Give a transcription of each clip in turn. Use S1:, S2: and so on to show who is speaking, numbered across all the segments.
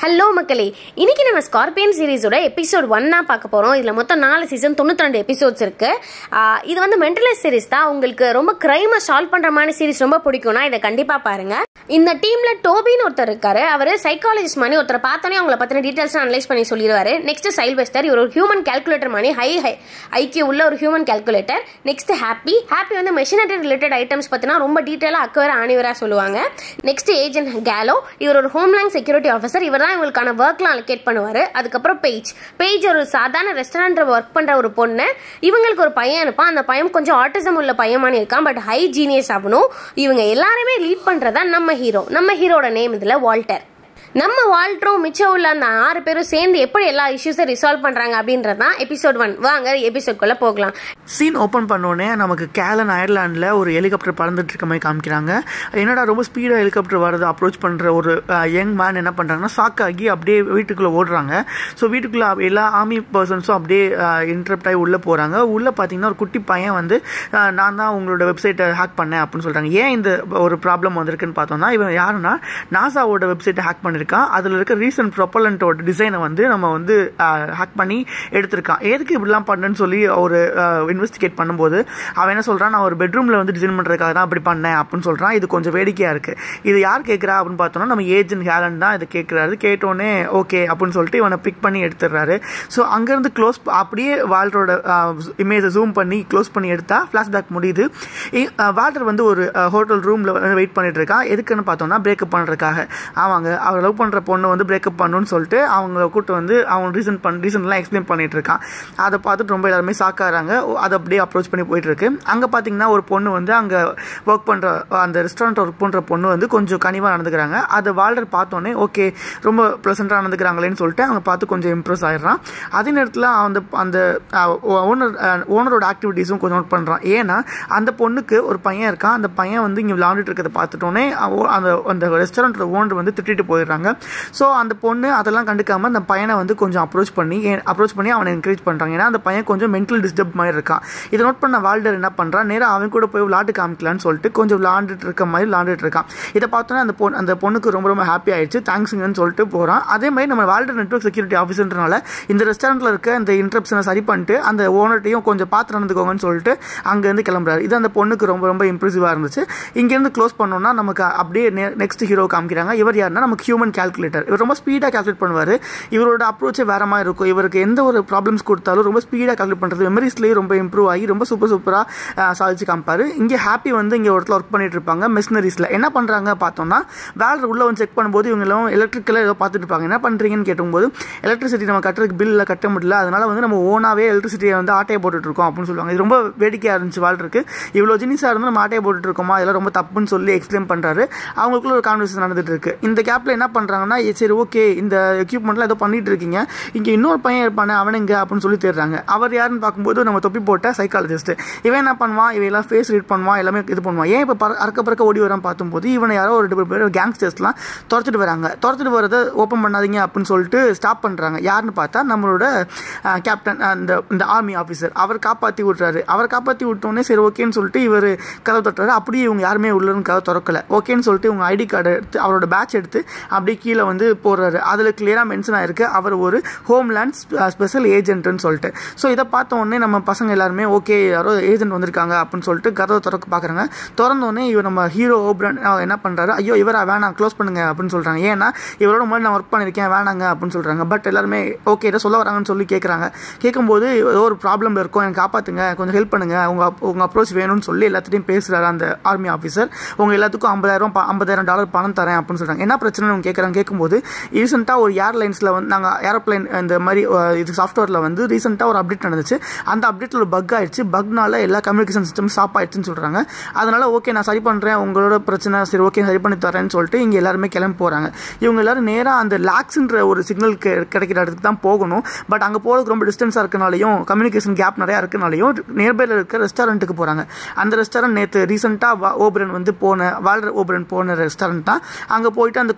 S1: hello மக்களே இன்னைக்கு நம்ம ஸ்கார்பியன் சீரிஸோட எபிசோட் ஒன்னா பார்க்க போறோம் இதுல மொத்தம் நாலு சீசன் தொண்ணூத்தி ரெண்டு எபிசோட்ஸ் இருக்கு ஆஹ் இது வந்து மென்டலைஸ் சீரிஸ் தான் உங்களுக்கு ரொம்ப கிரைமை சால்வ் பண்ற மாதிரி சீரிஸ் ரொம்ப பிடிக்கும்னா இதை கண்டிப்பா பாருங்க இந்த டீம்ல டோபின்னு ஒருத்தர் இருக்காரு அவர் சைக்காலஜிஸ்ட் மாதிரி ஒருத்தர் பார்த்தோன்னே அவங்கள பத்தின டீடைல்ஸ் அனலைஸ் பண்ணி சொல்லிடுவாரு நெக்ஸ்ட் சைல்வெஸ்டர் இவர் ஒரு ஹியூமன் கால்குலேட்டர் மாதிரி ஹை ஹை ஐக்கிய உள்ள ஒரு human calculator next happy happy வந்து மெஷினரி ரிலேட்டட் ஐட்டம்ஸ் பத்தினா ரொம்ப டீட்டெயிலாக அக்வர ஆணிவரா சொல்லுவாங்க நெக்ஸ்ட் ஏஜென்ட் கேலோ இவர் ஒரு ஹோம்லேண்ட் செக்யூரிட்டி ஆஃபீஸர் இவர் தான் இவங்களுக்கான ஒர்க்லாம் அலோகேட் பண்ணுவார் அதுக்கப்புறம் பேஜ் பேஜ் ஒரு சாதாரண ரெஸ்டாரண்ட்டில் ஒர்க் பண்ணுற ஒரு பொண்ணு இவங்களுக்கு ஒரு பையன் இருப்பான் அந்த பையன் கொஞ்சம் ஆட்டிசம் உள்ள பையமானி இருக்கான் பட் ஹை ஜீனியஸ் ஆகணும் இவங்க எல்லாருமே லீட் பண்ணுறதா நம்ம ஹீரோ நம்ம ஹீரோட நேம் இதில் வால்டர் நம்ம வால்ட்ரும் மிச்சம் உள்ள அந்த ஆறு பேரும் சேர்ந்து எப்படி எல்லா இஷ்யூஸை ரிசால்வ் பண்ணுறாங்க அப்படின்றது தான் எபிசோட் ஒன் வாங்க எபிசோட்குள்ளே போகலாம்
S2: சீன் ஓப்பன் பண்ணோடனே நமக்கு கேலன் அயர்லாண்டில் ஒரு ஹெலிகாப்டர் பறந்துட்டு இருக்க மாதிரி காமிக்கிறாங்க என்னடா ரொம்ப ஸ்பீடாக ஹெலிகாப்டர் வருது அப்ரோச் பண்ணுற ஒரு யங் மேன் என்ன பண்ணுறாங்கன்னா ஷாக் ஆகி அப்படியே வீட்டுக்குள்ளே ஓடுறாங்க ஸோ வீட்டுக்குள்ளே எல்லா ஆர்மி பர்சன்ஸும் அப்படியே இன்டரப்ட் ஆகி உள்ளே போகிறாங்க உள்ளே பார்த்தீங்கன்னா ஒரு குட்டி பையன் வந்து அஹ், நான் தான் உங்களோட வெப்சைட்டை ஹேக் பண்ணேன் அப்படின்னு சொல்கிறாங்க ஏன் இந்த ஒரு ப்ராப்ளம் வந்திருக்குன்னு பார்த்தோம்னா இவன் யாருன்னா நாசாவோட வெப்சைட்டை ஹேக் பண்ணியிருக்கான் அதில் இருக்க ரீசன்ட் ப்ரொப்பலண்ட்டோட டிசைனை வந்து நம்ம வந்து ஹேக் பண்ணி எடுத்திருக்கான் எதுக்கு இப்படிலாம் பண்ணேன்னு சொல்லி ஒரு இன்வெஸ்டிகேட் பண்ணும்போது அவன் என்ன சொல்கிறான் நான் ஒரு பெட்ரூமில் வந்து டிசைன் பண்ணுறதுக்காக தான் அப்படி பண்ணேன் அப்படின்னு சொல்கிறான் இது கொஞ்சம் வேடிக்கையாக இருக்குது இது யார் கேட்குறா அப்படின்னு பார்த்தோம்னா நம்ம ஏஜென்ட் ஹேலன் தான் இதை கேட்குறாரு கேட்டோடனே ஓகே அப்படின்னு சொல்லிட்டு இவனை பிக் பண்ணி எடுத்துடுறாரு ஸோ அங்கேருந்து க்ளோஸ் அப்படியே வால்டரோட இமேஜை ஜூம் பண்ணி க்ளோஸ் பண்ணி எடுத்தா ஃப்ளாஷ்பேக் முடியுது இ- அஹ், வால்டர் வந்து ஒரு ஹோட்டல் ரூமில் வந்து வெயிட் பண்ணிட்டு இருக்கான் எதுக்குன்னு பார்த்தோம்னா பிரேக்கப் பண்ணுறதுக்காக ஆமாங்க அவர் லவ் பண்ணுற பொண்ணு வந்து பிரேக்கப் பண்ணணும்னு சொல்லிட்டு அவங்கள கூட்டு வந்து அவங்க ரீசன் பண்ண ரீசன்லாம் எக்ஸ்பிளைன் பண்ணிட்டு இருக்கான் அதை பார்த்துட்டு ரொம்ப எல்லாருமே சாக்காராங்க அதை அப்படியே அப்ரோச் பண்ணி போயிட்டு இருக்கு அங்கே பார்த்தீங்கன்னா ஒரு பொண்ணு வந்து அங்கே ஒர்க் பண்ணுற அந்த ரெஸ்டாரண்ட் ஒர்க் பண்ணுற பொண்ணு வந்து கொஞ்சம் கனிவாக நடந்துக்கிறாங்க அதை வால்டர் பார்த்தோன்னே ஓகே ரொம்ப ப்ளசண்ட்டாக நடந்துக்கிறாங்களேன்னு சொல்லிட்டு அவங்க பார்த்து கொஞ்சம் இம்ப்ரெஸ் ஆயிடுறான் அதே நேரத்தில் அந்த அந்த ஓனர் ஓனரோட ஆக்டிவிட்டீஸும் கொஞ்சம் நோட் பண்ணுறான் ஏன்னா அந்த பொண்ணுக்கு ஒரு பையன் இருக்கான் அந்த பையன் வந்து இங்கே விளாண்டுட்டு இருக்கிறத பார்த்துட்டோன்னே அவ- அந்த அந்த ரெஸ்டாரண்ட்டோட ஓனர் வந்து திட்டிட்டு போயிடுறாங்க ஸோ அந்த பொண்ணு அதெல்லாம் கண்டுக்காம அந்த பையனை வந்து கொஞ்சம் அப்ரோச் பண்ணி அப்ரோச் பண்ணி அவனை என்கரேஜ் பண்ணுறாங்க ஏன்னா அந்த பையன் கொஞ்சம் மென்டல் டிஸ்டர்ப் மாதிரி இருக்கான் இதை நோட் பண்ண வால்டர் என்ன பண்ணுறான் நேராக அவன் கூட போய் விளாட்டு காமிக்கலான்னு சொல்லிட்டு கொஞ்சம் விளாண்டுட்டு இருக்க மாதிரி விளாண்டுட்டு இருக்கான் இதை பார்த்தோன்னே அந்த பொண்ணு அந்த பொண்ணுக்கு ரொம்ப ரொம்ப ஹாப்பி ஆயிடுச்சு தேங்க்ஸுங்கன்னு சொல்லிட்டு போகிறான் அதே மாதிரி நம்ம வால்டர் நெட்வொர்க் செக்யூரிட்டி ஆஃபீஸர்ன்றனால இந்த ரெஸ்டாரண்ட்டில் இருக்க இந்த இன்ட்ரப்ஷனை சரி பண்ணிட்டு அந்த ஓனர்ட்டையும் கொஞ்சம் பார்த்து நடந்துக்கோங்கன்னு சொல்லிட்டு அங்கேருந்து கிளம்புறாரு இது அந்த பொண்ணுக்கு ரொம்ப ரொம்ப இம்ப்ரெசிவாக இருந்துச்சு இங்கேருந்து க்ளோஸ் பண்ணோம்னா நமக்கு அப்படியே நெக்ஸ்ட் ஹீரோ காமிக்கிறாங்க இவர் யாருன்னா நமக்கு ஹியூமன் கால்குலேட்டர் இவர் ரொம்ப ஸ்பீடாக கால்குலேட் பண்ணுவார் இவரோட அப்ரோச்சே வேற மாதிரி இருக்கும் இவருக்கு எந்த ஒரு ப்ராப்ளம்ஸ் கொடுத்தாலும் ரொம்ப ஸ்பீடாக கால்குலேட் பண்ணுறது மெமரிஸ்லேயே ரொம்ப இம்ப்ரூவ் ஆகி ரொம்ப சூப்பர் சூப்பராக சாதிச்சு காமிப்பார் இங்கே ஹாப்பி வந்து இங்கே ஒரு இடத்துல ஒர்க் பண்ணிட்டு இருப்பாங்க மெஷினரிஸில் என்ன பண்ணுறாங்க பார்த்தோம்னா வேலை உள்ள வந்து செக் பண்ணும்போது இவங்க எல்லாம் எலக்ட்ரிக்கலாக ஏதோ பார்த்துட்டு இருப்பாங்க என்ன பண்ணுறீங்கன்னு கேட்டும்போது எலக்ட்ரிசிட்டி நம்ம கட்டுறதுக்கு பில்லில் கட்ட முடியல அதனால வந்து நம்ம ஓனாகவே எலக்ட்ரிசிட்டியை வந்து ஆட்டையை போட்டுட்டு இருக்கோம் அப்படின்னு சொல்லுவாங்க இது ரொம்ப வேடிக்கையாக இருந்துச்சு வாழ்றதுக்கு இவ்வளோ ஜினிஸாக இருந்து நம்ம ஆட்டையை போட்டுட்டு இருக்கோமா இதெல்லாம் ரொம்ப தப்புன்னு சொல்லி எக்ஸ்பிளைன் பண்ணுறாரு அவங்களுக்குள்ள ஒரு கான்வர்சேஷன் நடந்துட்டு இருக்கு இந்த கேப்பில் என்ன பண்ணுறாங்கன்னா சரி ஓகே இந்த எக்யூப்மெண்ட்லாம் ஏதோ பண்ணிட்டு இருக்கீங்க இங்கே இன்னொரு பையன் இருப்பானே அவனுங்க அப்படின்னு சொல்லி தேடுறாங்க அவர் யாருன்னு பார்க்கும்போது நம்ம தொப்பி போட்ட சைக்காலஜிஸ்ட் இவன் என்ன பண்ணுவான் இவன் எல்லாம் ஃபேஸ் ரீட் பண்ணுவான் எல்லாமே இது பண்ணுவான் ஏன் இப்போ அறக்க பறக்க ஓடி வரான் பார்க்கும்போது இவனை யாரோ ஒரு ரெண்டு பேர் கேங்ஸ்டர்ஸ்லாம் துரத்துட்டு வராங்க துரத்துட்டு வரதை ஓப்பன் பண்ணாதீங்க அப்படின்னு சொல்லிட்டு ஸ்டாப் பண்ணுறாங்க யாருன்னு பார்த்தா நம்மளோட கேப்டன் அந்த இந்த ஆர்மி ஆஃபீஸர் அவர் காப்பாற்றி விட்றாரு அவர் காப்பாற்றி விட்டோன்னே சரி ஓகேன்னு சொல்லிட்டு இவர் கதவு தட்டுறாரு அப்படியே இவங்க யாருமே உள்ளன்னு கதவு திறக்கல ஓகேன்னு சொல்லிட்டு இவங்க ஐடி கார்டை எடுத்து அவரோட பேட்ச் எடுத்து அப்படியே கீழே வந்து போடுறாரு அதில் கிளியராக மென்ஷன் ஆயிருக்கு அவர் ஒரு ஹோம்லேண்ட் ஸ்பெஷல் ஏஜென்ட்னு சொல்லிட்டு ஸோ இதை பார்த்த உடனே நம்ம பசங்க எல்லாருமே ஓகே யாரோ ஏஜென்ட் வந்திருக்காங்க அப்படின்னு சொல்லிட்டு கதவை திறக்க பார்க்குறாங்க திறந்த உடனே இவர் நம்ம ஹீரோ ஓப்ரன் என்ன பண்ணுறாரு ஐயோ இவரா வேணாம் க்ளோஸ் பண்ணுங்க அப்படின்னு சொல்கிறாங்க ஏன்னா இவரோட முன்னாடி நான் ஒர்க் பண்ணியிருக்கேன் வேணாங்க அப்படின்னு சொல்கிறாங்க பட் எல்லாருமே ஓகே ஏதோ சொல்ல வராங்கன்னு சொல்லி கேட்குறாங்க கேட்கும்போது ஏதோ ஒரு ப்ராப்ளம் இருக்கும் எனக்கு காப்பாற்றுங்க கொஞ்சம் ஹெல்ப் பண்ணுங்க உங்க உங்க அப்ரோச் வேணும்னு சொல்லி எல்லாத்தையும் பேசுகிறாரு அந்த ஆர்மி ஆஃபீஸர் உங்க எல்லாத்துக்கும் ஐம்பதாயிரம் ப- ஐம்பதாயிரம் டாலர் பணம் தரேன் அப்படின்னு சொல்கிறாங்க என்ன பிரச்சனைன்னு அவங்க கேட்குறாங்க கேட்கும்போது ரீசெண்டாக ஒரு ஏர்லைன்ஸில் வந்து நாங்கள் ஏரோப்ளைன் இந்த மாதிரி அஹ், இது சாஃப்ட்வேரில் வந்து ரீசெண்டாக ஒரு அப்டேட் நடந்துச்சு அந்த அப்டேட்டில் ஒரு பக் ஆயிடுச்சு பக்னால எல்லா கம்யூனிகேஷன் சிஸ்டம் ஸ்டாப் ஆயிடுச்சுன்னு சொல்கிறாங்க அதனால ஓகே நான் சரி பண்ணுறேன் உங்களோட பிரச்சனை சரி ஓகே சரி பண்ணி தரேன்னு சொல்லிட்டு இங்கே எல்லாருமே கிளம்பி போகிறாங்க இவங்க எல்லாரும் நேராக அந்த லாக்ஸ்ன்ற ஒரு சிக்னல் கிடைக்கிற இடத்துக்கு தான் போகணும் பட் அங்கே போகிறதுக்கு ரொம்ப டிஸ்டன்ஸாக இருக்கனாலையும் கம்யூனிகேஷன் கேப் நிறையா இருக்கனாலையும் நியர்பையில் இருக்க ரெஸ்டாரண்ட்டுக்கு போகிறாங்க அந்த ரெஸ்டாரண்ட் நேற்று ரீசெண்டாக ஓபரன் வந்து போன வாழ்ற ஓபரன் போன ரெஸ்டாரண்ட் தான் அங்கே போயிட்டு அந்த குட்டி பையன்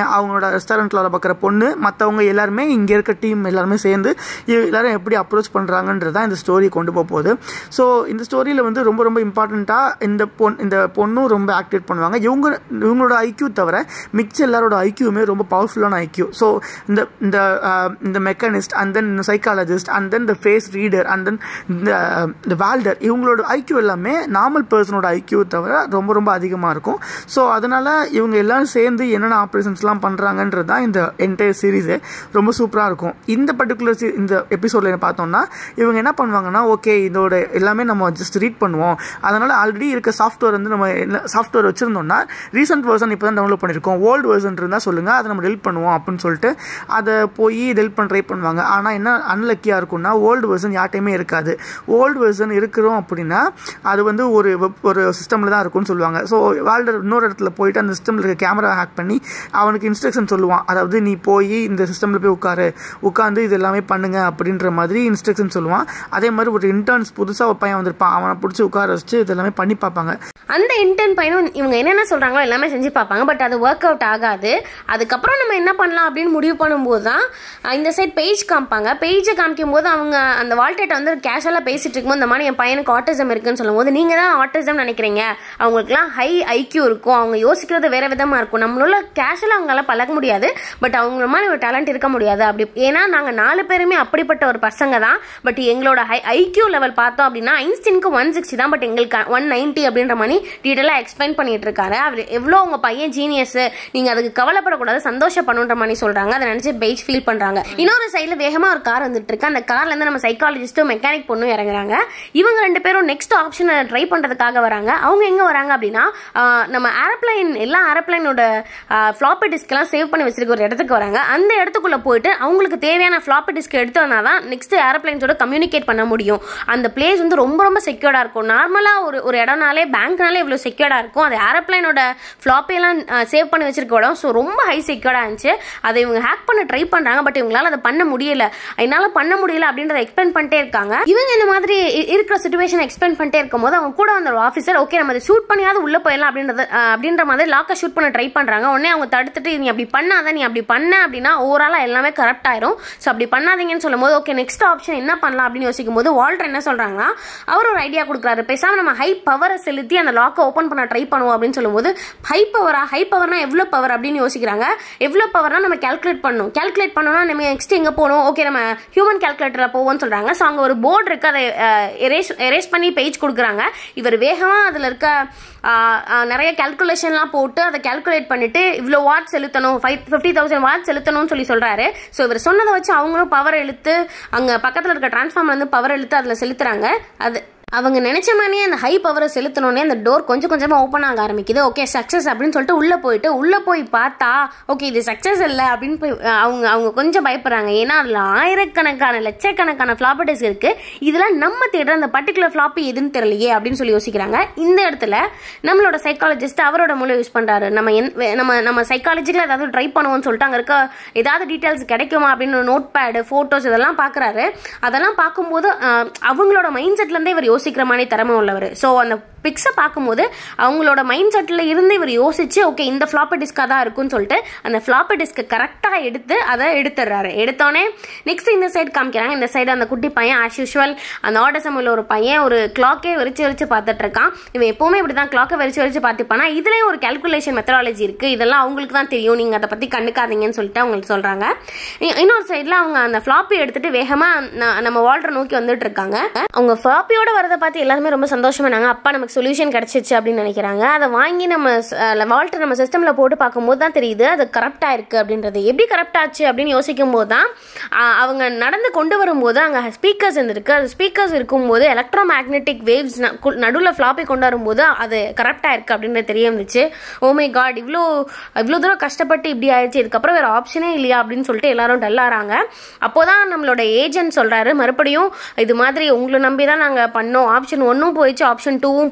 S2: அவங்களோட ரெஸ்டாரண்ட்டில் வேலை பார்க்குற பொண்ணு மற்றவங்க எல்லாருமே இங்கே இருக்க டீம் எல்லாருமே சேர்ந்து இ- எல்லாரும் எப்படி அப்ரோச் பண்ணுறாங்கன்றது தான் இந்த ஸ்டோரி கொண்டு போக போகுது ஸோ இந்த ஸ்டோரியில் வந்து ரொம்ப ரொம்ப இம்பார்ட்டண்ட்டாக இந்த பொன் இந்த பொண்ணும் ரொம்ப ஆக்டிவேட் பண்ணுவாங்க இவங்க இவங்களோட ஐக்யூ தவிர மிச்ச எல்லாரோட ஐக்யூவுமே ரொம்ப பவர்ஃபுல்லான ஐக்யூ ஸோ இந்த இந்த ஆஹ், இந்த mechanist and then psychologist and then இந்த ஃபேஸ் ரீடர் அண்ட் தென் இந்த இந்த வால்டர் இவங்களோட ஐக்யூ எல்லாமே நார்மல் பர்சனோட ஐக்யூ தவிர ரொம்ப ரொம்ப அதிகமாக இருக்கும் ஸோ அதனால் இவங்க எல்லாரும் சேர்ந்து என்னென்ன ஆப்ரேஷன்ஸ்லாம் பண்ணுறாங்கன்றது தான் இந்த என்டையர் சீரீஸு ரொம்ப சூப்பராக இருக்கும் இந்த பர்டிகுலர் இந்த எபிசோடில் பார்த்தோம்னா இவங்க என்ன பண்ணுவாங்கன்னா ஓகே இதோட எல்லாமே நம்ம ஜஸ்ட் ரீட் பண்ணுவோம் அதனால் ஆல்ரெடி இருக்க சாஃப்ட்வேர் வந்து நம்ம சாஃப்ட்வேர் வச்சுருந்தோம்னா ரீசெண்ட் வெர்ஷன் இப்போ தான் டவுன்லோட் பண்ணியிருக்கோம் ஓல்டு வெர்ஷன் இருந்தால் சொல்லுங்கள் அதை நம்ம டெலிட் பண்ணுவோம் அப்படின்னு சொல்லிட்டு அதை போய் டெலிட் பண்ண ட்ரை பண்ணுவாங்க ஆனால் என்ன அன்லக்கியாக இருக்கும்னா ஓல்டு வெர்ஷன் யார்ட்டையுமே இருக்காது ஓல்டு வெர்ஷன் இருக்கிறோம் அப்படின்னா அது வந்து ஒரு web- ஒரு சிஸ்டமில் தான் இருக்கும்னு சொல்லுவாங்க ஸோ வால்டர் இன்னொரு இடத்துல போயிட்டு அந்த சிஸ்டமில் இருக்க கேமரா ஹேக் பண்ணி அவனுக்கு இன்ஸ்ட்ரக்ஷன் சொல்லுவான் அதாவது நீ போய் இந்த சிஸ்டமில் போய் உட்காரு உட்காந்து இது எல்லாமே பண்ணுங்க அப்படின்ற மாதிரி இன்ஸ்ட்ரக்ஷன் சொல்லுவான் அதே மாதிரி ஒரு இன்டர்ன்ஸ் புதுசாக ஒரு பையன் வந்திருப்பான் அவனை பிடிச்சி உட்கார வச்சு இது எல்லாமே பண்ணி பார்ப்பாங்க
S1: அந்த இன்டர்ன் பையனும் இவங்க என்னென்ன சொல்றாங்களோ எல்லாமே செஞ்சு பார்ப்பாங்க பட் அது ஒர்க் அவுட் ஆகாது அதுக்கப்புறம் நம்ம என்ன பண்ணலாம் அப்படின்னு முடிவு பண்ணும்போது தான் அஹ், இந்த சைட் பேஜ் காமிப்பாங்க பேஜை காமிக்கும் போது அவங்க அந்த வால்டேட்டை வந்து கேஷுவலாக பேசிட்டு இருக்கும்போது இந்த மாதிரி என் பையனுக்கு ஆட்டிசம் இருக்குன்னு சொல்லும்போது நீங்க தான் ஆட்டிசம் நினைக்கிறீங்க அவங்களுக்குலாம் ஹை ஐக்யூ இருக்கும் அவங்க யோசிக்கிறது வேற விதமா இருக்கும் நம்மளால கேஷுவலாக அவங்களால பழக முடியாது பட் அவங்கள மாதிரி ஒரு டேலண்ட் இருக்க முடியாது அப்படி ஏன்னா நாங்க நாலு பேருமே அப்படிப்பட்ட ஒரு பசங்க தான் பட் எங்களோட ஹை ஐக்யூ லெவல் பார்த்தோம் அப்படின்னா ஐன்ஸ்டீனுக்கு ஒன் சிக்ஸ்டி தான் பட் எங்களுக்கு ஒன் நைன்ட்டி அப்படின்ற மாதிரி டீட்டெயிலாக எக்ஸ்பிளைன் பண்ணிட்டு இருக்காரு அவர் எவ்வளோ உங்க பையன் ஜீனியஸ் நீங்க அதுக்கு கவலைப்படக்கூடாது சந்தோஷப்படணுன்ற மாதிரி சொல்றாங்க அதை நினைச்சு பெய்ச் ஃபீல் பண்றாங்க இன்னொரு சைடில் வேகமா ஒரு கார் வந்துட்டு இருக்கு அந்த கார்ல இருந்து நம்ம சைக்காலஜிஸ்ட்டும் மெக்கானிக் பொண்ணும் இறங்குறாங்க இவங்க ரெண்டு பேரும் நெக்ஸ்ட் ஆப்ஷனை ட்ரை பண்றதுக்காக வராங்க அவங்க எங்க வராங்க அப்படின்னா ஆஹ், நம்ம ஏரோப்ளைன் எல்லா ஏரோப்ளைனோட ஃப்ளாப்பி டிஸ்க்லாம் சேவ் பண்ணி வச்சிருக்க ஒரு இடத்துக்கு வராங்க அந்த இடத்துக்குள்ள போயிட்டு அவங்களுக்கு தேவையான ஃப்ளாப்பி டிஸ்க் எடுத்து வந்தால் தான் நெக்ஸ்ட் ஏரோப்ளைன்ஸோட கம்யூனிகேட் பண்ண முடியும் அந்த பிளேஸ் வந்து ரொம்ப ரொம்ப செக்யூர்டா இருக்கும் நார்மலாக ஒரு ஒரு இடம்னாலே பேங்க்னாலே இவ்வளோ செக்யூர்டா இருக்கும் அது ஏரோப்ளைனோட ஃப்ளாப்பையெல்லாம் சேவ் பண்ணி வச்சிருக்க இடம் ஸோ ரொம்ப ஹை செக்யூர்டா இருந்துச்சு அதை இவங்க ஹேக் பண்ண ட்ரை பண்றாங்க பட் இவங்களால அதை பண்ண முடியல என்னால பண்ண முடியல அப்படின்றத எக்ஸ்பிளைன் பண்ணிட்டே இருக்காங்க இவங்க இந்த மாதிரி இ- இருக்கிற சுச்சுவேஷன் எக்ஸ்பிளைன் பண்ணிட்டே இருக்கும்போது அவங்க கூட வந்த ஒரு ஆஃபீஸர் ஓகே நம்ம அதை ஷூட் பண்ணியாவது உள்ள போயிடலாம் அப்படின்றது அஹ், அப்படின்ற மாதிரி லாக்கை ஷூட் பண்ண ட்ரை பண்றாங்க உடனே அவங்க தடுத்துட்டு நீ அப்படி பண்ணாத நீ அப்படி பண்ண அப்படின்னா ஓவராலா எல்லாமே கரெக்ட் ஆயிரும் ஸோ அப்படி பண்ணாதீங்கன்னு சொல்லும்போது ஓகே நெக்ஸ்ட் ஆப்ஷன் என்ன பண்ணலாம் அப்படின்னு யோசிக்கும் போது வால்டர் என்ன சொல்றாங்கன்னா அவர் ஒரு ஐடியா கொடுக்குறாரு பேசாம நம்ம ஹை பவரை செலுத்தி அந்த லாக்கை ஓப்பன் பண்ண ட்ரை பண்ணுவோம் அப்படின்னு சொல்லும்போது ஹை பவரா ஹை பவர்னா எவ்வளோ பவர் அப்படின்னு யோசிக்கிறாங்க எவ்வளோ பவர்னா நம்ம கால்குலேட் பண்ணணும் கால்குலேட் பண்ணணும்னா நம்ம நெக்ஸ்ட் எங்கே போகணும் ஓகே நம்ம ஹியூமன் கால்குலேட்டரில் போவோம்னு சொல்கிறாங்க ஸோ அங்கே ஒரு போர்டு இருக்குது அதை எரேஸ் எரேஸ் பண்ணி பேஜ் கொடுக்குறாங்க இவர் வேகமாக அதில் இருக்க ஆஹ், ஆஹ், நிறைய கால்குலேஷன்லாம் போட்டு அதை கால்குலேட் பண்ணிட்டு இவ்வளோ வாட் செலுத்தணும் ஃபைவ் ஃபிஃப்டி தௌசண்ட் வாட் செலுத்தணும்னு சொல்லி சொல்கிறாரு ஸோ இவர் சொன்னதை வச்சு அவங்களும் பவர் இழுத்து அங்கே பக்கத்தில் இருக்க டிரான்ஸ்ஃபார்மர் வந்து பவர் இழுத்து அதில் செலுத்துறாங்க அது அவங்க நினைச்ச மாதிரியே அந்த ஹை பவரை செலுத்தணுன்னே அந்த டோர் கொஞ்சம் கொஞ்சமாக ஓப்பன் ஆக ஆரம்பிக்குது ஓகே சக்ஸஸ் அப்படின்னு சொல்லிட்டு உள்ளே போயிட்டு உள்ளே போய் பார்த்தா ஓகே இது சக்ஸஸ் இல்லை அப்படின்னு போய் அஹ், அவங்க அவங்க கொஞ்சம் பயப்படுறாங்க ஏன்னா அதில் ஆயிரக்கணக்கான லட்சக்கணக்கான ஃப்ளாப்பர்டிஸ் இருக்கு இதில் நம்ம தேடுற அந்த பர்டிகுலர் ஃப்ளாப்பி எதுன்னு தெரியலையே அப்படின்னு சொல்லி யோசிக்கிறாங்க இந்த இடத்துல நம்மளோட சைக்காலஜிஸ்ட் அவரோட மூலம் யூஸ் பண்ணுறாரு நம்ம என் வே- நம்ம நம்ம சைக்காலஜிக்கலாக ஏதாவது ட்ரை பண்ணுவோம்னு சொல்லிட்டு அங்கே இருக்க ஏதாவது டீட்டெயில்ஸ் கிடைக்குமா அப்படின்னு நோட் பேடு ஃபோட்டோஸ் இதெல்லாம் பார்க்குறாரு அதெல்லாம் பார்க்கும்போது அஹ், அவங்களோட மைண்ட் செட்லேருந்தே இவர் யோசிக்கிற மாதிரி திறமை உள்ளவர் ஸோ அந்த பிக்ஸை பார்க்கும்போது அவங்களோட மைண்ட் செட்டில் இருந்து இவர் யோசிச்சு ஓகே இந்த ஃப்ளாப்பி டிஸ்காக தான் இருக்கும்னு சொல்லிட்டு அந்த ஃப்ளாப்பி டிஸ்க்கை கரெக்டாக எடுத்து அதை எடுத்துடுறாரு எடுத்தோடனே நெக்ஸ்ட் இந்த சைடு காமிக்கிறாங்க இந்த சைடு அந்த குட்டி பையன் ஆஸ் யூஷுவல் அந்த ஆட்டசம் உள்ள ஒரு பையன் ஒரு கிளாக்கே விரிச்சு விரிச்சு பார்த்துட்டு இருக்கான் இவன் எப்பவுமே இப்படி தான் கிளாக்கை விரிச்சு விரிச்சு பார்த்துப்பானா இதுலேயும் ஒரு கால்குலேஷன் மெத்தடாலஜி இருக்குது இதெல்லாம் அவங்களுக்கு தான் தெரியும் நீங்கள் அதை பற்றி கண்டுக்காதீங்கன்னு சொல்லிட்டு அவங்களுக்கு சொல்கிறாங்க இன்னொரு சைடில் அவங்க அந்த ஃப்ளாப்பி எடுத்துட்டு வேகமாக நம்ம வால்டர் நோக்கி வந்துட்டு இருக்காங்க அவங்க ஃப்ளாப்பியோட வரதை பார்த்து எல்லாருமே ரொம்ப சந்தோஷமானாங்க அப்பா நமக்கு சொல்யூஷன் கிடைச்சிச்சு அப்படின்னு நினைக்கிறாங்க அதை வாங்கி நம்ம வால்டர் நம்ம சிஸ்டமில் போட்டு பார்க்கும்போது தான் தெரியுது அது கரப்டாக இருக்குது அப்படின்றது எப்படி கரப்ட் ஆச்சு அப்படின்னு யோசிக்கும் போது தான் ஆஹ், அவங்க நடந்து கொண்டு வரும்போது அங்கே ஸ்பீக்கர்ஸ் இருந்திருக்கு அது ஸ்பீக்கர்ஸ் இருக்கும்போது எலக்ட்ரோ மேக்னெட்டிக் வேவ்ஸ் நடுவில் ஃப்ளாப்பி கொண்டு வரும்போது அது கரப்டாக இருக்குது அப்படின்றது தெரிய வந்துச்சு ஓமை காட் இவ்வளோ இவ்வளோ தூரம் கஷ்டப்பட்டு இப்படி ஆயிடுச்சு இதுக்கப்புறம் வேறு ஆப்ஷனே இல்லையா அப்படின்னு சொல்லிட்டு எல்லாரும் டல்லாகிறாங்க அப்போதான் நம்மளோட ஏஜென்ட் சொல்கிறாரு மறுபடியும் இது மாதிரி உங்களை நம்பி தான் நாங்கள் பண்ணோம் ஆப்ஷன் ஒன்றும் போயிடுச்சு ஆப்ஷன் டூவும்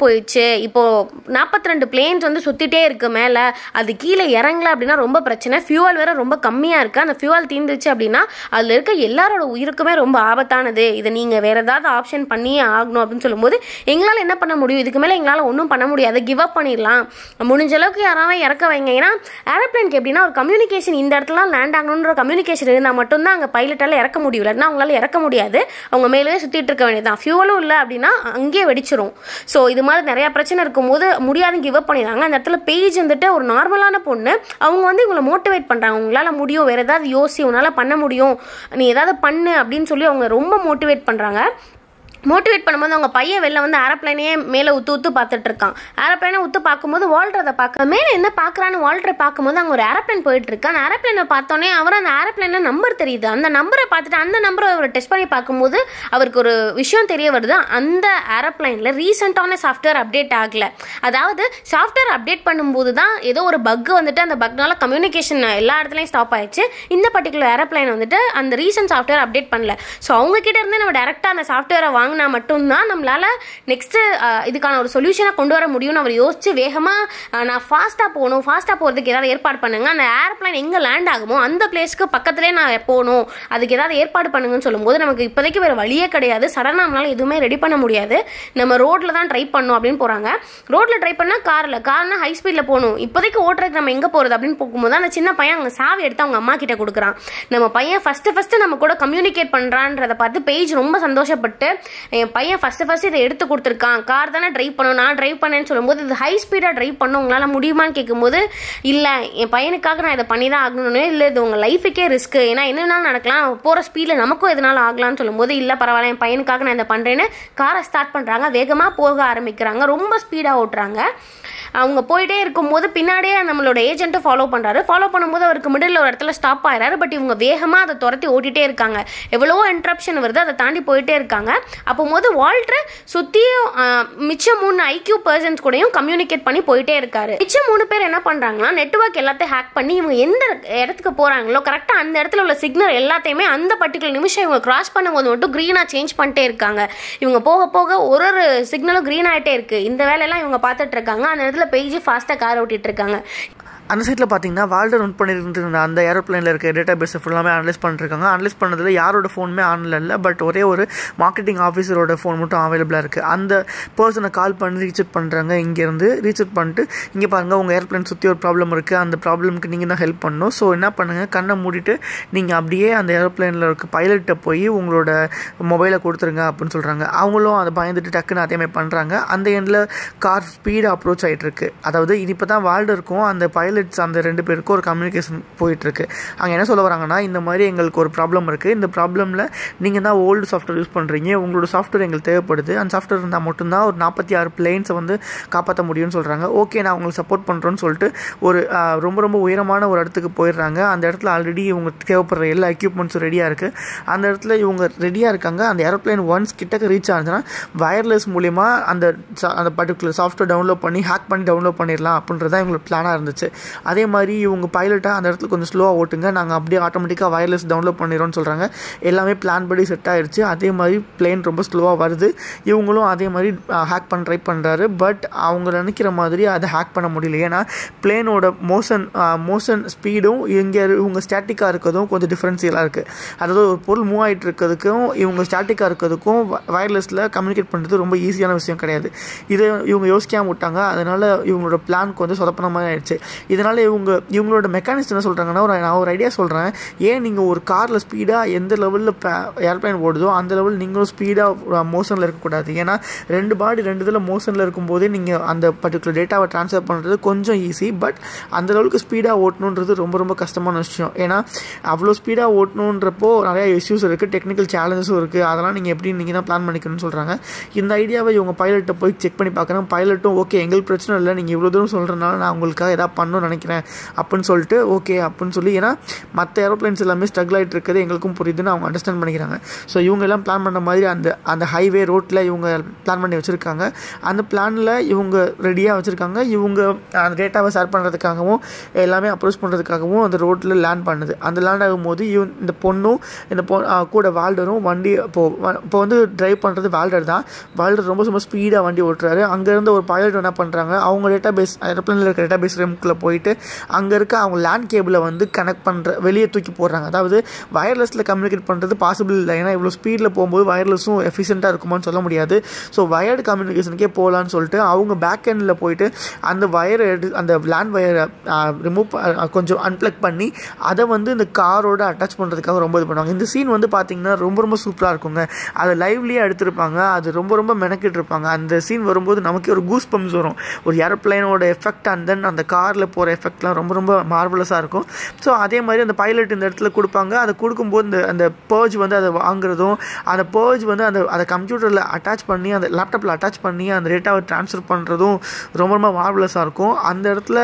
S1: போயிடுச்சு இப்போ நாற்பத்தி ரெண்டு பிளேன்ஸ் வந்து சுற்றிட்டே இருக்கு மேலே அது கீழே இறங்கல அப்படின்னா ரொம்ப பிரச்சனை ஃபியூவல் வேற ரொம்ப கம்மியாக இருக்குது அந்த ஃபியூவல் தீர்ந்துச்சு அப்படின்னா அதில் இருக்க எல்லாரோட உயிருக்குமே ரொம்ப ஆபத்தானது இதை நீங்கள் வேற ஏதாவது ஆப்ஷன் பண்ணியே ஆகணும் அப்படின்னு சொல்லும்போது எங்களால் என்ன பண்ண முடியும் இதுக்கு மேலே எங்களால் ஒன்றும் பண்ண முடியாது கிவ் அப் பண்ணிடலாம் முடிஞ்ச அளவுக்கு யாராவது இறக்க வைங்க ஏன்னா ஏரோப்ளேனுக்கு எப்படின்னா ஒரு கம்யூனிகேஷன் இந்த இடத்துல லேண்ட் ஆகணுன்ற கம்யூனிகேஷன் இருந்தால் மட்டும்தான் அங்கே பைலட்டால் இறக்க முடியும் இல்லைன்னா அவங்களால இறக்க முடியாது அவங்க மேலே சுற்றிட்டு இருக்க வேண்டியதுதான் ஃபியூவலும் இல்லை அப்படின்னா அங்கேயே வெடிச்சிரும் ஸோ இது மாதிரி நிறையா பிரச்சனை இருக்கும்போது முடியாது கிவ் அப் பண்ணிடுறாங்க அந்த இடத்துல பேஜ் வந்துட்டு ஒரு நார்மலான பொண்ணு அவங்க வந்து இவங்களை மோட்டிவேட் பண்ணுறாங்க உங்களால் முடியும் வேறு ஏதாவது யோசி உன்னால் பண்ண முடியும் நீ ஏதாவது பண்ணு அப்படின்னு சொல்லி அவங்க ரொம்ப மோட்டிவேட் பண்ணுறாங்க மோட்டிவேட் பண்ணும்போது அவங்க பையன் வெளில வந்து ஏரோப்ளைனையே மேலே உத்து உத்து பார்த்துட்டு இருக்கான் ஏரோப்ளைனை உத்து பார்க்கும்போது வால்டர் அதை பார்க்க மேலே என்ன பார்க்குறான்னு வால்டரை பார்க்கும்போது அங்கே ஒரு ஏரோப்ளைன் போயிட்டு இருக்கு அந்த ஏரோப்ளைனை பார்த்தோன்னே அவர் அந்த ஏரோப்ளைனில் நம்பர் தெரியுது அந்த நம்பரை பார்த்துட்டு அந்த நம்பரை அவர் டெஸ்ட் பண்ணி பார்க்கும்போது அவருக்கு ஒரு விஷயம் தெரிய வருது அந்த ஏரோப்ளைனில் ரீசெண்டான சாஃப்ட்வேர் அப்டேட் ஆகல அதாவது சாஃப்ட்வேர் அப்டேட் பண்ணும்போது தான் ஏதோ ஒரு பக் வந்துட்டு அந்த பக்னால கம்யூனிகேஷன் எல்லா இடத்துலையும் ஸ்டாப் ஆயிடுச்சு இந்த பர்டிகுலர் ஏரோப்ளைன் வந்துட்டு அந்த ரீசன்ட் சாஃப்ட்வேர் அப்டேட் பண்ணல ஸோ அவங்க கிட்ட இருந்து நம்ம டேரெக்டாக அந்த சாஃப்ட்வேரை வாங்கினா மட்டும்தான் நம்மளால நெக்ஸ்ட் இதுக்கான ஒரு சொல்யூஷனை கொண்டு வர முடியும்னு அவர் யோசிச்சு வேகமாக நான் ஃபாஸ்ட்டாக போகணும் ஃபாஸ்ட்டாக போகிறதுக்கு ஏதாவது ஏற்பாடு பண்ணுங்க அந்த ஏர்பிளைன் எங்கே லேண்ட் ஆகுமோ அந்த பிளேஸ்க்கு பக்கத்துலேயே நான் போகணும் அதுக்கு ஏதாவது ஏற்பாடு பண்ணுங்கன்னு சொல்லும்போது நமக்கு இப்போதைக்கு வேறு வழியே கிடையாது சடனாக நம்மளால எதுவுமே ரெடி பண்ண முடியாது நம்ம ரோட்டில் தான் ட்ரை பண்ணணும் அப்படின்னு போகிறாங்க ரோட்டில் ட்ரை பண்ணால் காரில் கார்னா ஹை ஸ்பீடில் போகணும் இப்போதைக்கு ஓட்டுறதுக்கு நம்ம எங்கே போகிறது அப்படின்னு போகும்போது அந்த சின்ன பையன் அங்கே சாவி எடுத்து அவங்க அம்மா கிட்ட கொடுக்குறான் நம்ம பையன் ஃபஸ்ட்டு ஃபஸ்ட்டு நம்ம கூட கம்யூனிகேட் பண்ணுறான்றதை பார்த்து பேஜ் ரொம்ப சந்தோஷப்பட்டு என் பையன் ஃபஸ்ட்டு ஃபஸ்ட்டு இதை எடுத்து கொடுத்துருக்கான் கார் தானே ட்ரைவ் பண்ணணும் நான் ட்ரைவ் பண்ணேன்னு சொல்லும்போது இது ஹை ஸ்பீடாக ட்ரைவ் பண்ண உங்களால் முடியுமான்னு கேட்கும்போது இல்லை என் பையனுக்காக நான் இதை பண்ணி தான் ஆகணும்னு இல்லை இது உங்கள் லைஃபுக்கே ரிஸ்க்கு ஏன்னா என்னென்னாலும் நடக்கலாம் போகிற ஸ்பீடில் நமக்கும் எதனால ஆகலாம்னு சொல்லும்போது இல்லை பரவாயில்ல என் பையனுக்காக நான் இதை பண்ணுறேன்னு காரை ஸ்டார்ட் பண்ணுறாங்க வேகமாக போக ஆரம்பிக்கிறாங்க ரொம்ப ஸ்பீடாக ஓட்டுறாங்க அவங்க போயிட்டே இருக்கும்போது பின்னாடியே நம்மளோட ஏஜென்ட்டும் ஃபாலோ பண்ணுறாரு ஃபாலோ பண்ணும்போது அவருக்கு மிடில் ஒரு இடத்துல ஸ்டாப் ஆயிறாரு பட் இவங்க வேகமாக அதை துரத்தி ஓட்டிகிட்டே இருக்காங்க எவ்வளவோ இன்ட்ரப்ஷன் வருது அதை தாண்டி போயிட்டே இருக்காங்க அப்போ போது வால்டர் சுற்றியும் மிச்சம் மூணு ஐக்யூ பர்சன்ஸ் கூடயும் கம்யூனிகேட் பண்ணி போயிட்டே இருக்காரு மிச்சம் மூணு பேர் என்ன பண்ணுறாங்கன்னா நெட்ஒர்க் எல்லாத்தையும் ஹேக் பண்ணி இவங்க எந்த இடத்துக்கு போகிறாங்களோ கரெக்டாக அந்த இடத்துல உள்ள சிக்னல் எல்லாத்தையுமே அந்த பர்டிகுலர் நிமிஷம் இவங்க கிராஸ் பண்ணும்போது மட்டும் க்ரீனாக சேஞ்ச் பண்ணிட்டே இருக்காங்க இவங்க போக போக ஒரு ஒரு சிக்னலும் க்ரீன் ஆகிட்டே இருக்கு இந்த வேலையெல்லாம் இவங்க பார்த்துட்டு இருக்காங்க அந்த இடத்துல பேஜ் ஃபாஸ்ட்டாக கார் ஓட்டிட்டு இருக்காங்க
S2: அந்த சைட்டில் பார்த்தீங்கன்னா வால்டர் ரன் பண்ணியிருந்த அந்த ஏரோப்ளைனில் இருக்க டேட்டா பேஸை ஃபுல்லாமே அனலைஸ் பண்ணிருக்காங்க அனலைஸ் பண்ணதில் யாரோட ஃபோனுமே ஆனில் இல்லை பட் ஒரே ஒரு மார்க்கெட்டிங் ஆஃபீஸரோட ஃபோன் மட்டும் அவைலபிளாக இருக்குது அந்த பர்சனை கால் பண்ணி ரீச் பண்ணுறாங்க இங்கேருந்து ரீச் பண்ணிட்டு இங்கே பாருங்கள் உங்கள் ஏர்ப்ளைன் சுற்றி ஒரு ப்ராப்ளம் இருக்குது அந்த ப்ராப்ளம்க்கு நீங்கள் தான் ஹெல்ப் பண்ணணும் ஸோ என்ன பண்ணுங்கள் கண்ணை மூடிட்டு நீங்கள் அப்படியே அந்த ஏரோப்ளைனில் இருக்க பைலட்டை போய் உங்களோட மொபைலை கொடுத்துருங்க அப்படின்னு சொல்கிறாங்க அவங்களும் அதை பயந்துட்டு டக்குன்னு அதே மாதிரி பண்ணுறாங்க அந்த எண்டில் கார் ஸ்பீடாக அப்ரோச் ஆகிட்டு இருக்கு அதாவது இப்போ தான் வால்டு இருக்கும் அந்த பைலட் பைலட்ஸ் அந்த ரெண்டு பேருக்கும் ஒரு கம்யூனிகேஷன் போயிட்டுருக்கு அங்கே என்ன சொல்ல வராங்கன்னா இந்த மாதிரி எங்களுக்கு ஒரு ப்ராப்ளம் இருக்குது இந்த ப்ராப்ளமில் நீங்கள் தான் ஓல்டு சாஃப்ட்வேர் யூஸ் பண்ணுறீங்க உங்களோட சாஃப்ட்வேர் எங்களுக்கு தேவைப்படுது அந்த சாஃப்ட்வேர் இருந்தால் மட்டும்தான் ஒரு நாற்பத்தி ஆறு பிளேன்ஸை வந்து காப்பாற்ற முடியும்னு சொல்கிறாங்க ஓகே நான் உங்களுக்கு சப்போர்ட் பண்ணுறோன்னு சொல்லிட்டு ஒரு ரொம்ப ரொம்ப உயரமான ஒரு இடத்துக்கு போயிடுறாங்க அந்த இடத்துல ஆல்ரெடி இவங்க தேவைப்படுற எல்லா எக்யூப்மெண்ட்ஸும் ரெடியாக இருக்குது அந்த இடத்துல இவங்க ரெடியாக இருக்காங்க அந்த ஏரோப்ளைன் ஒன்ஸ் கிட்டக்க ரீச் ஆச்சுன்னா வயர்லெஸ் மூலிமா அந்த அந்த பர்டிகுலர் சாஃப்ட்வேர் டவுன்லோட் பண்ணி ஹேக் பண்ணி டவுன்லோட் பண்ணிடலாம் அப்படின்றதான் இவங்களுக்கு பிளானாக இருந்துச்சு அதே மாதிரி இவங்க பைலட்டாக அந்த இடத்துல கொஞ்சம் ஸ்லோவாக ஓட்டுங்க நாங்கள் அப்படியே ஆட்டோமேட்டிக்காக வயர்லெஸ் டவுன்லோட் பண்ணிடுறோம்னு சொல்கிறாங்க எல்லாமே பிளான் படி செட் ஆயிடுச்சு அதே மாதிரி பிளேன் ரொம்ப ஸ்லோவாக வருது இவங்களும் அதே மாதிரி ஹேக் பண்ண ட்ரை பண்ணுறாரு பட் அவங்க நினைக்கிற மாதிரி அதை ஹேக் பண்ண முடியல ஏன்னா பிளேனோட மோஷன் மோஷன் ஸ்பீடும் இங்கே இவங்க ஸ்டாட்டிக்காக இருக்கிறதும் கொஞ்சம் டிஃப்ரென்ஸியலாக இருக்குது அதாவது ஒரு பொருள் மூவ் ஆகிட்டு இருக்கிறதுக்கும் இவங்க ஸ்டாட்டிக்காக இருக்கிறதுக்கும் வயர்லெஸில் கம்யூனிகேட் பண்ணுறது ரொம்ப ஈஸியான விஷயம் கிடையாது இதை இவங்க யோசிக்காமல் விட்டாங்க அதனால் இவங்களோட பிளான் கொஞ்சம் சொதப்பின மாதிரி ஆயிடுச்சு இதனால் இவங்க இவங்களோட மெக்கானிக்ஸ் என்ன சொல்கிறாங்கன்னா ஒரு நான் ஒரு ஐடியா சொல்கிறேன் ஏன் நீங்கள் ஒரு காரில் ஸ்பீடாக எந்த லெவலில் ஏர்ப்ளைன் ஓடுதோ அந்த லெவல் நீங்களும் ஸ்பீடாக மோஷனில் இருக்கக்கூடாது ஏன்னா ரெண்டு பாடி ரெண்டு இதில் மோஷனில் இருக்கும்போதே நீங்கள் அந்த பர்டிகுலர் டேட்டாவை ட்ரான்ஸ்ஃபர் பண்ணுறது கொஞ்சம் ஈஸி பட் அந்த அளவுக்கு ஸ்பீடாக ஓட்டணுன்றது ரொம்ப ரொம்ப கஷ்டமான விஷயம் ஏன்னா அவ்வளோ ஸ்பீடாக ஓட்டணுன்றப்போ நிறையா இஷ்யூஸ் இருக்குது டெக்னிக்கல் சேலஞ்சஸும் இருக்குது அதெல்லாம் நீங்கள் எப்படி நீங்கள் தான் பிளான் பண்ணிக்கணும்னு சொல்கிறாங்க இந்த ஐடியாவை இவங்க பைலட்டை போய் செக் பண்ணி பார்க்குறாங்க பைலட்டும் ஓகே எங்களுக்கு பிரச்சனை இல்லை நீங்கள் இவ்வளோ தூரம் சொல்கிறனால நான் உங்களுக்காக எதாவது பண்ணணும் பண்ணணும்னு நினைக்கிறேன் அப்படின்னு சொல்லிட்டு ஓகே அப்படின்னு சொல்லி ஏன்னா மற்ற ஏரோப்ளைன்ஸ் எல்லாமே ஸ்ட்ரகிள் ஆகிட்டு இருக்குது எங்களுக்கும் புரியுதுன்னு அவங்க அண்டர்ஸ்டாண்ட் பண்ணிக்கிறாங்க ஸோ இவங்க எல்லாம் பிளான் பண்ண மாதிரி அந்த அந்த ஹைவே ரோட்டில் இவங்க பிளான் பண்ணி வச்சுருக்காங்க அந்த பிளானில் இவங்க ரெடியாக வச்சுருக்காங்க இவங்க அந்த டேட்டாவை ஷேர் பண்ணுறதுக்காகவும் எல்லாமே அப்ரோச் பண்ணுறதுக்காகவும் அந்த ரோட்டில் லேண்ட் பண்ணுது அந்த லேண்ட் ஆகும்போது இவன் இந்த பொண்ணும் இந்த பொ ஆ, கூட வால்டரும் வண்டி இப்போது இப்போ வந்து டிரைவ் பண்ணுறது வால்டர் தான் வால்டர் ரொம்ப ரொம்ப ஸ்பீடாக வண்டி ஓட்டுறாரு அங்கேருந்து ஒரு பைலட் என்ன பண்ணுறாங்க அவங்க டேட்டா பேஸ் ஏரோப்ளேனில் இருக்க டேட்டா பேஸ் ரூம்குள்ளே போயிட்டு அங்கே இருக்க அவங்க லேண்ட் கேபிளை வந்து கனெக்ட் பண்ணுற வெளியே தூக்கி போடுறாங்க அதாவது வயர்லெஸில் கம்யூனிகேட் பண்ணுறது பாசிபிள் இல்லை ஏன்னா இவ்வளோ ஸ்பீடில் போகும்போது வயர்லெஸும் எஃபிஷியண்ட்டாக இருக்குமான்னு சொல்ல முடியாது ஸோ வயர்டு கம்யூனிகேஷனுக்கே போகலான்னு சொல்லிட்டு அவங்க பேக் எண்டில் போயிட்டு அந்த வயரை எடு அந்த லேண்ட் வயரை ரிமூவ் கொஞ்சம் அன்பிளக் பண்ணி அதை வந்து இந்த காரோட அட்டாச் பண்ணுறதுக்காக ரொம்ப இது பண்ணுவாங்க இந்த சீன் வந்து பார்த்தீங்கன்னா ரொம்ப ரொம்ப சூப்பராக இருக்குங்க அதை லைவ்லேயே எடுத்திருப்பாங்க அது ரொம்ப ரொம்ப மெனக்கிட்டு இருப்பாங்க அந்த சீன் வரும்போது நமக்கே ஒரு கூஸ் பம்ஸ் வரும் ஒரு ஏரோப்ளைனோட எஃபெக்ட் அண்ட் தென் அந்த காரில் போகிற எஃபெக்ட்லாம் ரொம்ப ரொம்ப மார்வலஸாக இருக்கும் ஸோ அதே மாதிரி அந்த பைலட் இந்த இடத்துல கொடுப்பாங்க அதை கொடுக்கும்போது இந்த அந்த பர்ஜ் வந்து அதை வாங்குறதும் அந்த பர்ஜ் வந்து அந்த அதை கம்ப்யூட்டரில் அட்டாச் பண்ணி அந்த லேப்டாப்பில் அட்டாச் பண்ணி அந்த டேட்டாவை ட்ரான்ஸ்ஃபர் பண்ணுறதும் ரொம்ப ரொம்ப மார்வலஸாக இருக்கும் அந்த இடத்துல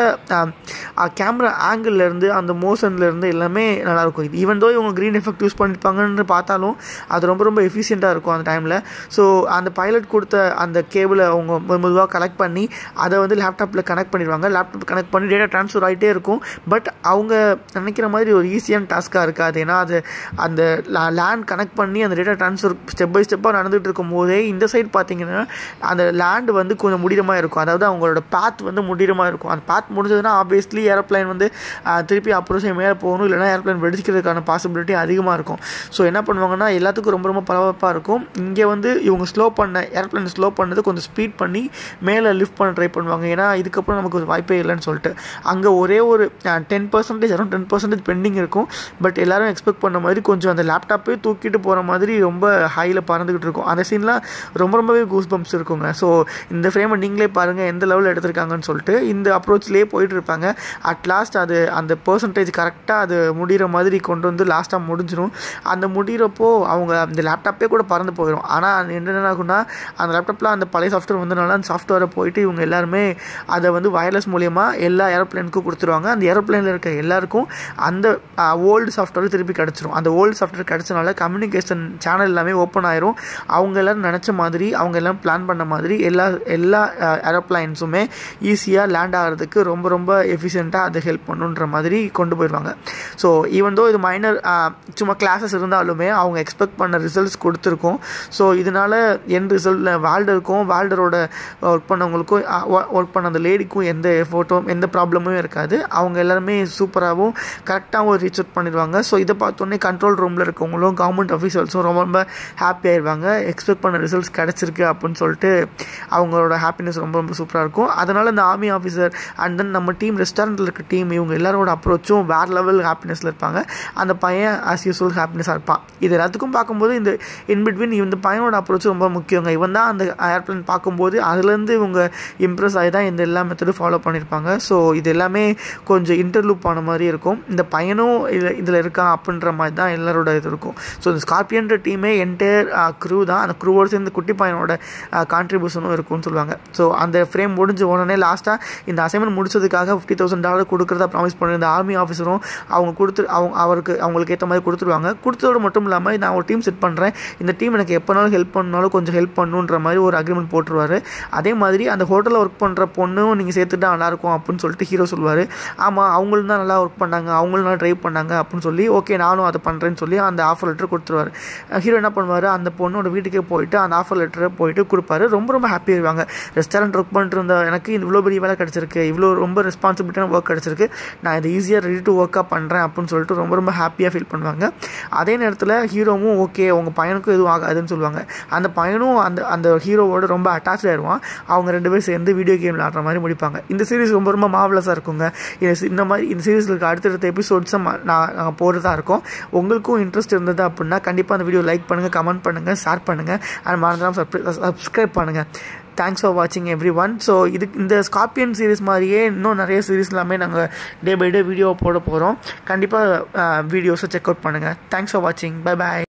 S2: கேமரா இருந்து அந்த மோஷன்லேருந்து எல்லாமே நல்லாயிருக்கும் இது ஈவன் தோ இவங்க க்ரீன் எஃபெக்ட் யூஸ் பண்ணியிருப்பாங்கன்னு பார்த்தாலும் அது ரொம்ப ரொம்ப எஃபிஷியண்ட்டாக இருக்கும் அந்த டைமில் ஸோ அந்த பைலட் கொடுத்த அந்த கேபிளை அவங்க மெதுவாக கலெக்ட் பண்ணி அதை வந்து லேப்டாப்பில் கனெக்ட் பண்ணிடுவாங்க லேப்டாப் கனெக்ட் பண்ணி டேட்டா ட்ரான்ஸ்ஃபர் ஆகிட்டே இருக்கும் பட் அவங்க நினைக்கிற மாதிரி ஒரு ஈஸியான டாஸ்க்காக இருக்காது ஏன்னா அது அந்த லேண்ட் கனெக்ட் பண்ணி அந்த டேட்டா ட்ரான்ஸ்ஃபர் ஸ்டெப் பை ஸ்டெப்பாக நடந்துகிட்டு இருக்கும் போதே இந்த சைடு பார்த்தீங்கன்னா அந்த லேண்ட் வந்து கொஞ்சம் முடிரமா இருக்கும் அதாவது அவங்களோட பாத் வந்து முடிரமா இருக்கும் அந்த பாத் முடிஞ்சதுன்னா ஆப்வியஸ்லி ஏரோப்ளைன் வந்து ஆஹ், திருப்பி அப்ரோச் மேலே போகணும் இல்லைனா ஏரோப்ளைன் வெடிக்கிறதுக்கான பாசிபிலிட்டி அதிகமாக இருக்கும் ஸோ என்ன பண்ணுவாங்கன்னா எல்லாத்துக்கும் ரொம்ப ரொம்ப பரபரப்பாக இருக்கும் இங்கே வந்து இவங்க ஸ்லோ பண்ண ஏரோப்ளைன் ஸ்லோ பண்ணது கொஞ்சம் ஸ்பீட் பண்ணி மேலே லிஃப்ட் பண்ண ட்ரை பண்ணுவாங்க ஏன்னா இதுக்கப்புறம் நமக்கு ஒரு வாய்ப்பே இல்லைன்னு சொல்லிட்டு அங்கே ஒரே ஒரு ten percentage around ten percentage pending இருக்கும் பட் எல்லாரும் எக்ஸ்பெக்ட் பண்ண மாதிரி கொஞ்சம் அந்த லேப்டாப்பே தூக்கிட்டு போகிற மாதிரி ரொம்ப ஹையில் பறந்துக்கிட்டு இருக்கும் அந்த சீன்லாம் ரொம்ப ரொம்பவே கூஸ் பம்ப்ஸ் இருக்குங்க ஸோ இந்த ஃப்ரேமை நீங்களே பாருங்கள் எந்த லெவலில் எடுத்திருக்காங்கன்னு சொல்லிட்டு இந்த அப்ரோச்லேயே போயிட்டு இருப்பாங்க அட் லாஸ்ட் அது அந்த பர்சன்டேஜ் கரெக்டாக அது முடிகிற மாதிரி கொண்டு வந்து லாஸ்ட்டாக முடிஞ்சிடும் அந்த முடிகிறப்போ அவங்க அந்த லேப்டாப்பே கூட பறந்து போயிடும் ஆனால் என்ன ஆகும்னா அந்த லேப்டாப்பில் அந்த பழைய சாஃப்ட்வேர் வந்தனால அந்த சாஃப்ட்வேரை போயிட்டு இவங்க எல்லாருமே அதை வந்து வயர்லெஸ் மூலியமாக எல்லா ஏரோப்ளேனுக்கும் கொடுத்துருவாங்க அந்த ஏரோப்ளேனில் இருக்க எல்லாருக்கும் அந்த ஓல்டு சாஃப்ட்வேர் திருப்பி கிடச்சிரும் அந்த ஓல்டு சாஃப்ட்வேர் கிடச்சனால கம்யூனிகேஷன் சேனல் எல்லாமே ஓப்பன் ஆயிரும் அவங்க எல்லாரும் நினச்ச மாதிரி அவங்க எல்லாம் பிளான் பண்ண மாதிரி எல்லா எல்லா ஏரோப்ளைன்ஸுமே ஈஸியாக லேண்ட் ஆகிறதுக்கு ரொம்ப ரொம்ப எஃபிஷியண்ட்டாக அது ஹெல்ப் பண்ணுன்ற மாதிரி கொண்டு போயிடுவாங்க ஸோ ஈவன் தோ இது மைனர் சும்மா கிளாஸஸ் இருந்தாலுமே அவங்க எக்ஸ்பெக்ட் பண்ண ரிசல்ட்ஸ் கொடுத்துருக்கோம் ஸோ இதனால் என் ரிசல்ட்டில் வால்டருக்கும் வால்டரோட ஒர்க் பண்ணவங்களுக்கும் ஒர்க் பண்ண அந்த லேடிக்கும் எந்த எஃபோர்ட்டும் எந்த ப்ராப்ளமும் இருக்காது அவங்க எல்லாருமே சூப்பராகவும் கரெக்டாகவும் ரீச் அவுட் பண்ணிடுவாங்க ஸோ இதை பார்த்தோன்னே கண்ட்ரோல் ரூமில் இருக்கவங்களும் கவர்மெண்ட் அஃபீஷியல்ஸும் ரொம்ப ரொம்ப ஹாப்பி ஆயிடுவாங்க எக்ஸ்பெக்ட் பண்ண ரிசல்ட்ஸ் கிடச்சிருக்கு அப்படின்னு சொல்லிட்டு அவங்களோட ஹாப்பினஸ் ரொம்ப ரொம்ப சூப்பராக இருக்கும் அதனால் இந்த ஆர்மி ஆஃபீஸர் அண்ட் தென் நம்ம டீம் ரெஸ்டாரண்ட்டில் இருக்க டீம் இவங்க எல்லாரோட அப்ரோச்சும் வேறு லெவல் ஹாப்பினஸில் இருப்பாங்க அந்த பையன் ஆஸ் யூஸ்வல் ஹாப்பினஸாக இருப்பான் இது எல்லாத்துக்கும் பார்க்கும்போது இந்த இன்பிட்வீன் இந்த பையனோட அப்ரோச் ரொம்ப முக்கியங்க இவன் தான் அந்த ஏர்ப்ளைன் பார்க்கும்போது அதுலேருந்து இவங்க இம்ப்ரெஸ் ஆகி தான் இந்த எல்லா மெத்தடும் ஃபாலோ பண்ணியிருப்பாங்க ஸோ இது எல்லாமே கொஞ்சம் இன்டர்லூப் ஆன மாதிரி இருக்கும் இந்த பையனும் இதில் இதில் இருக்கான் அப்படின்ற மாதிரி தான் எல்லாரோட இது இருக்கும் ஸோ இந்த ஸ்கார்பியன்ற டீமே என்டையர் க்ரூ தான் அந்த க்ரூவோடு சேர்ந்து குட்டி பையனோட கான்ட்ரிபியூஷனும் இருக்கும்னு சொல்லுவாங்க ஸோ அந்த ஃப்ரேம் முடிஞ்ச உடனே லாஸ்ட்டாக இந்த அசைன்மெண்ட் முடிச்சதுக்காக ஃபிஃப்டி தௌசண்ட் டாலர் கொடுக்குறதா ப்ராமிஸ் பண்ணியிருந்த ஆர்மி ஆஃபீஸரும் அவங்க கொடுத்து அவங்க அவருக்கு அவங்களுக்கு ஏற்ற மாதிரி கொடுத்துருவாங்க கொடுத்ததோடு மட்டும் இல்லாமல் நான் ஒரு டீம் செட் பண்ணுறேன் இந்த டீம் எனக்கு எப்போனாலும் ஹெல்ப் பண்ணாலும் கொஞ்சம் ஹெல்ப் பண்ணுன்ற மாதிரி ஒரு அக்ரிமெண்ட் போட்டுருவாரு அதே மாதிரி அந்த ஹோட்டலில் ஒர்க் பண்ணுற பொண்ணும் நீங்கள் சேர்த்துட்டா நல்லாயிருக்கும் அப்படின்னு சொல்லிட்டு ஹீரோ சொல்லுவார் ஆமாம் அவங்களும் தான் நல்லா ஒர்க் பண்ணாங்க அவங்களும் நல்லா ட்ரைவ் பண்ணாங்க அப்படின்னு சொல்லி ஓகே நானும் அதை பண்ணுறேன்னு சொல்லி அந்த ஆஃபர் லெட்டர் கொடுத்துருவாரு ஹீரோ என்ன பண்ணுவார் அந்த பொண்ணோட வீட்டுக்கே போயிட்டு அந்த ஆஃபர் லெட்டரை போயிட்டு கொடுப்பாரு ரொம்ப ரொம்ப ஹாப்பி ஆயிடுவாங்க ரெஸ்டாரண்ட் ஒர்க் பண்ணிட்டு இருந்த எனக்கு இவ்வளோ பெரிய வேலை கிடச்சிருக்கு இவ்வளோ ரொம்ப ரெஸ்பான்சிபிலிட்டியான ஒர்க் கிடச்சிருக்கு நான் இதை ஈஸியாக ரெடி டு ஒர்க்காக பண்ணுறேன் அப்படின்னு சொல்லிட்டு ரொம்ப ரொம்ப ஹாப்பியாக ஃபீல் பண்ணுவாங்க அதே நேரத்தில் ஹீரோவும் ஓகே உங்கள் பையனுக்கும் எதுவும் ஆகாதுன்னு சொல்லுவாங்க அந்த பையனும் அந்த அந்த ஹீரோவோட ரொம்ப அட்டாச் ஆயிடுவான் அவங்க ரெண்டு பேரும் சேர்ந்து வீடியோ கேம் விளாடுற மாதிரி முடிப்பாங்க இந்த சீரிஸ் ரொம்ப ரொம்ப மாவலஸாக இருக்குங்க இது சி- இந்த மாதிரி இந்த சீரிஸில் இருக்க அடுத்தடுத்த எபிசோட்ஸை நான் நாங்கள் போடுறதா இருக்கோம் உங்களுக்கும் இன்ட்ரெஸ்ட் இருந்தது அப்படின்னா கண்டிப்பாக அந்த வீடியோ லைக் பண்ணுங்கள் கமெண்ட் பண்ணுங்கள் ஷேர் பண்ணுங்கள் அண்ட் மறந்துடாம சப்ஸ்கிரைப் பண்ணுங்கள் தேங்க்ஸ் ஃபார் வாட்சிங் எவ்ரி ஒன் ஸோ இது இந்த ஸ்கார்பியன் சீரிஸ் மாதிரியே இன்னும் நிறைய சீரிஸ் எல்லாமே நாங்கள் டே பை டே வீடியோ போட போகிறோம் கண்டிப்பாக வீடியோஸை செக் அவுட் பண்ணுங்கள் தேங்க்ஸ் ஃபார் வாட்சிங் பை பாய்